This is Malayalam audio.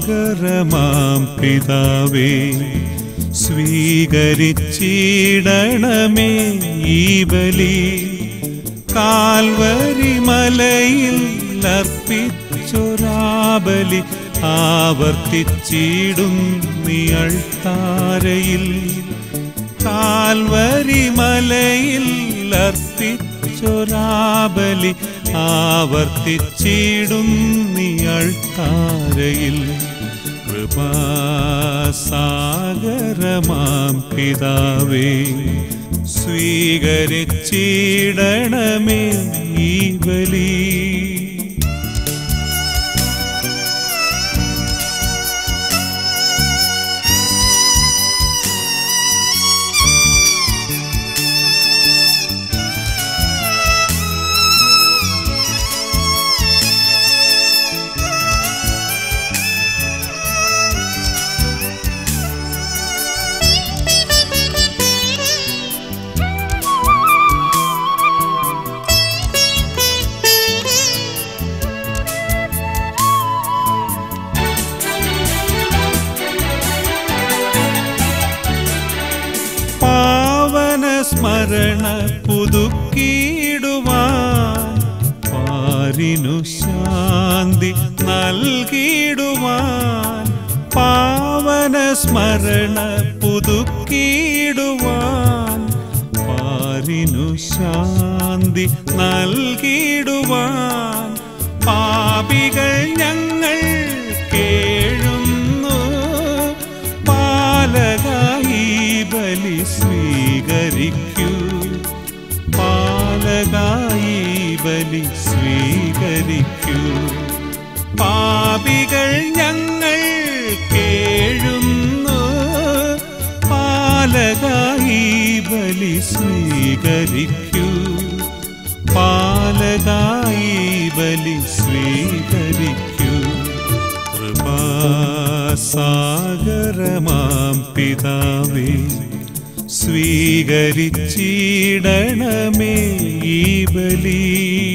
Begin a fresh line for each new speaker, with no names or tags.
കൃപാസാഗരമാം പിതാവേ സ്വീകരിച്ചിടണമേ ഈ ബലി കാൽവരി മലയിൽ അർപ്പിച്ചൊരാബലി ആവർത്തിച്ചിടും നീയൾത്താരയിൽ കാൽവരി മലയിൽ അർപ്പിച്ചൊരാബലി ആവർത്തിച്ചിടും നീയൾത്താരയിൽ കൃപാസാഗരമാം പിതാവേ സ്വീകരിച്ചിടണമേ ഈ ബലി പാവന സ്മരണ പുതുക്കിയിടുവാൻ പാരിനു ശാന്തി നൽകിയിടുവാൻ പാവന സ്മരണ പുതുക്കിയിടുവാൻ പാരിനു ശാന്തി നൽകിയിടുവാൻ പാപികൾ ഞങ്ങൾ കേഴുന്നു പാലകായി ബലി സ്വീകരിക്കൂ പാലകായി ബലി സ്വീകരിക്കൂ പാപികൾ ഞങ്ങൾ കേഴുന്നു പാലകായി ബലി സ്വീകരിക്കൂ പാലകായി ബലി സ്വീകരിക്കൂ കൃപാസാഗരമാം പിതാവേ സ്വീകരിച്ചിടണമേ ഈ ബലി